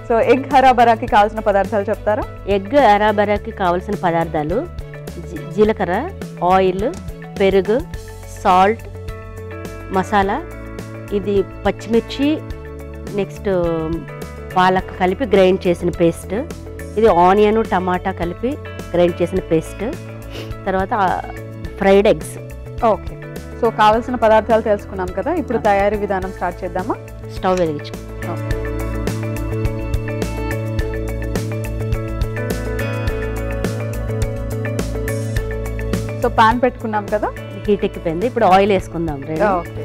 So egg హరాబరాకి కావాల్సిన పదార్థాలు చెప్తారా ఎగ్ అరాబరాకి కావలసిన పదార్థాలు జీ- జీలకర్ర ఆయిల్ పెరుగు సాల్ట్ మసాలా ఇది పచ్చిమిర్చి నెక్స్ట్ పాలక్ కలిపి గ్రైండ్ చేసిన పేస్ట్ ఇది ఆనియన్ టమాటా కలిపి గ్రైండ్ చేసిన పేస్ట్ తర్వాత ఫ్రైడ్ ఎగ్స్ ఓకే సో కావాల్సిన పదార్థాలు తెలుసుకున్నాం కదా ఇప్పుడు తయారీ విధానం స్టార్ట్ చేద్దామా స్టవ్ వెలిగించు సో పాన్ పెట్టుకున్నాం కదా హీట్ ఎక్కిపోయింది ఇప్పుడు ఆయిల్ వేసుకుందాం రెడీ ఓకే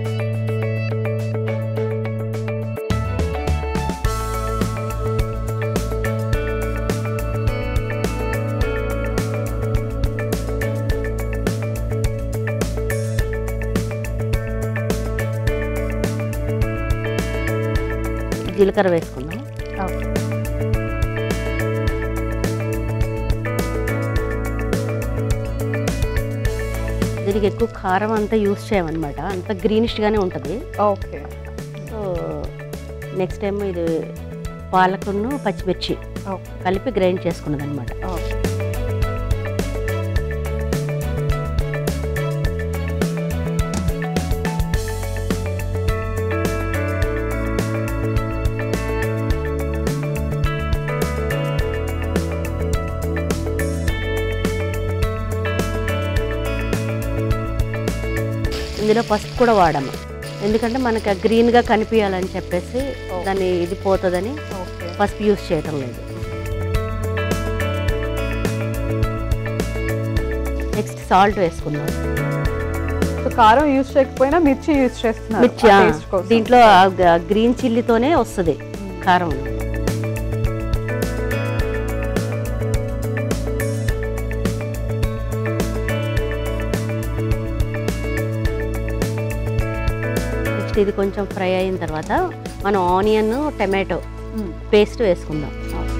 జీలకర్ర వేసుకుందాం ఓకే దీనికి ఎక్కువ కారం అంతా యూస్ చేయమన్నమాట అంత గ్రీనిష్గానే ఉంటుంది ఓకే సో నెక్స్ట్ టైం ఇది పాలకును పచ్చిమిర్చి ఓకే కలిపి గ్రైండ్ చేసుకున్నది అనమాట ఓకే ఇందులో పసుపు కూడా వాడము ఎందుకంటే మనకి గ్రీన్గా కనిపించాలని చెప్పేసి దాన్ని ఇది పోతుందని ఓకే పసుపు యూస్ చేయటం లేదు నెక్స్ట్ సాల్ట్ వేసుకుందాం సో కారం యూజ్ చేయకపోయినా మిర్చి యూజ్ చేస్తున్నారు మిర్చి ఆ ఆ, taste కోసం. దీంట్లో గ్రీన్ చిల్లీతోనే వస్తుంది కారం నెక్స్ట్ ఇది కొంచెం ఫ్రై అయిన తర్వాత మనం ఆనియన్ టమాటో మ్మ్. పేస్ట్ వేసుకుందాం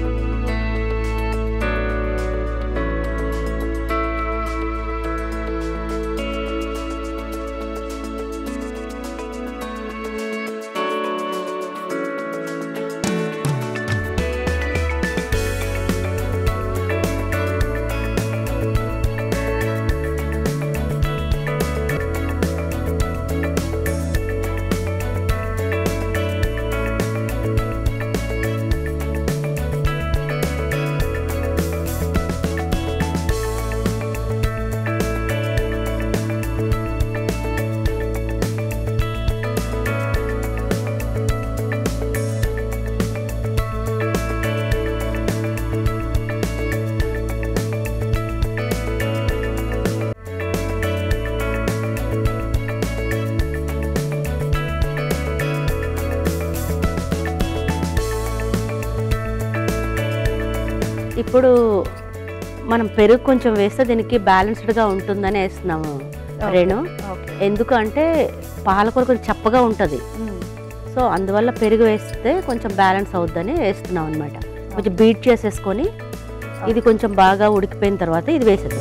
ఇప్పుడు మనం పెరుగు కొంచెం వేస్తే దీనికి బ్యాలెన్స్డ్గా ఉంటుందని వేస్తున్నాము రేణు ఓకే ఎందుకు అంటే పాలకూర కొంచెం చప్పగా ఉంటుంది మ్మ్. సో అందువల్ల పెరుగు వేస్తే కొంచెం బ్యాలెన్స్ అవుద్దని వేస్తున్నాం అనమాట కొంచెం బీట్ చేసేసుకొని ఇది కొంచెం బాగా ఉడికిపోయిన తర్వాత ఇది వేసేద్దాం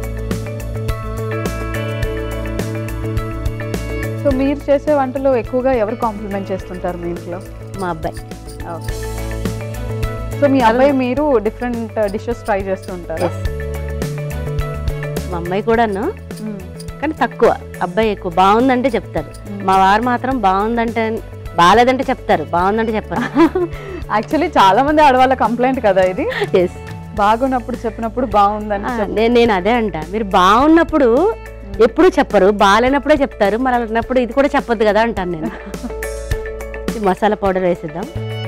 సో మీరు చేసే వంటలు ఎక్కువగా ఎవరు కాంప్లిమెంట్ చేస్తుంటారు మీ ఇంట్లో మా అబ్బాయి ఓకే సో మీ అబ్బాయి మీరు డిఫరెంట్ డిషెస్ ట్రై చేస్తుంటారు Yes. మా అమ్మాయి కూడాను కానీ తక్కువ అబ్బాయి ఎక్కువ బాగుందంటే చెప్తారు మా వారు మాత్రం బాగుందంటే బాగాలేదంటే చెప్తారు బాగుందంటే చెప్పరు యాక్చువల్లీ చాలా మంది ఆడవాళ్ళ కంప్లైంట్ కదా ఇది ఎస్ బాగున్నప్పుడు చెప్పినప్పుడు బాగుందని చెప్- నేను నేను అదే అంట మీరు బాగున్నప్పుడు ఎప్పుడు చెప్పరు బాగాలేనప్పుడే చెప్తారు మరి అన్నప్పుడు ఇది కూడా చెప్పొద్దు కదా అంటాను నేను ఈ మసాలా పౌడర్ వేసిద్దాం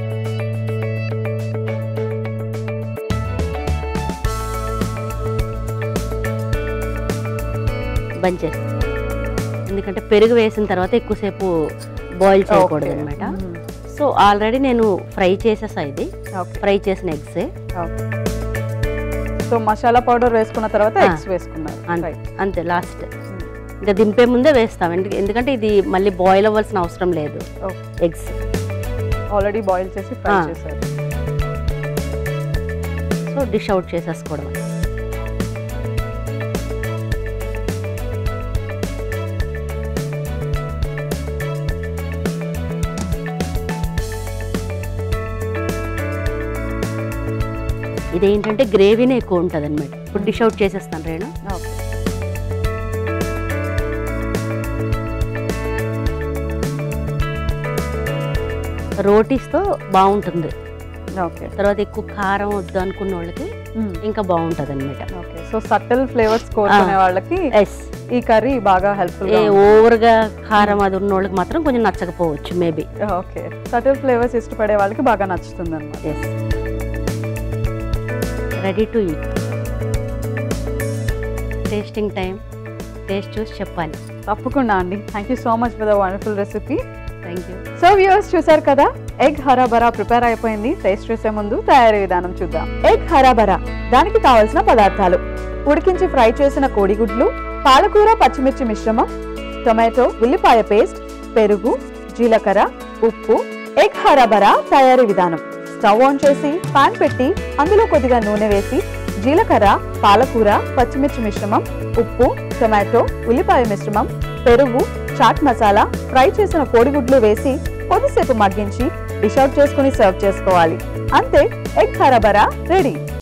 బంద్ చేసి ఎందుకంటే పెరుగు వేసిన తర్వాత ఎక్కువసేపు బాయిల్ చేయకూడదు Okay. అనమాట మ్మ్. సో ఆల్రెడీ నేను ఫ్రై చేసేసా ఇది ఓకే ఫ్రై చేసిన eggs okay so masala powder వేసుకున్న తర్వాత ఆ. ఎగ్స్ వేసుకున్నారు అంతే Right. అంతే లాస్ట్ ఇంకా దింపే ముందే వేస్తాం ఎందుకు- ఎందుకంటే ఇది మళ్ళీ బాయిల్ అవ్వాల్సిన అవసరం లేదు ఓకే ఎగ్స్ ఆల్రెడీ బాయిల్ చేసి ఫ్రై ఆ. చేశారు సో డిష్ అవుట్ చేసేసుకోవడం ఇదేంటంటే గ్రేవీనే ఎక్కువ ఉంటుంది అనమాట ఇప్పుడు డిష్ అవుట్ చేసేస్తాను రేణు ఓకే రోటీస్తో బాగుంటుంది ఓకే తర్వాత ఎక్కువ కారం వద్దు అనుకున్న వాళ్ళకి ఇంకా బాగుంటుంది అనమాట ఓకే సో సటిల్ ఫ్లేవర్స్ కోరుకునే వాళ్ళకి ఎస్ ఈ కర్రీ బాగా హెల్ప్ఫుల్ ఏ ఓవర్గా కారం అది ఉన్న వాళ్ళకి మాత్రం కొంచెం నచ్చకపోవచ్చు మేబీ ఓకే సటిల్ ఫ్లేవర్స్ ఇష్టపడే వాళ్ళకి బాగా నచ్చుతుంది అనమాట yes ready to eat tasting time taste చూసి చెప్పాలి తప్పకుండా అండి thank you so much for the wonderful recipe thank you so viewers చూసారు కదా ఎగ్ హరాబరా ప్రిపేర్ అయిపోయింది టేస్ట్ చేసే ముందు తయారీ విధానం చూద్దాం ఎగ్ హరాబరా దానికి కావలసిన పదార్థాలు ఉడికించి ఫ్రై చేసిన కోడిగుడ్లు పాలకూర పచ్చిమిర్చి మిశ్రమం టొమాటో ఉల్లిపాయ పేస్ట్ పెరుగు జీలకర్ర ఉప్పు ఎగ్ హరాబరా తయారీ విధానం స్టవ్ ఆన్ చేసి పాన్ పెట్టి అందులో కొద్దిగా నూనె వేసి జీలకర్ర పాలకూర పచ్చిమిర్చి మిశ్రమం ఉప్పు టొమాటో ఉల్లిపాయ మిశ్రమం పెరుగు చాట్ మసాలా ఫ్రై చేసిన కోడిగుడ్లు వేసి కొద్దిసేపు మగ్గించి డిష్ అవుట్ చేసుకుని సర్వ్ చేసుకోవాలి అంతే ఎగ్ హరబరా రెడీ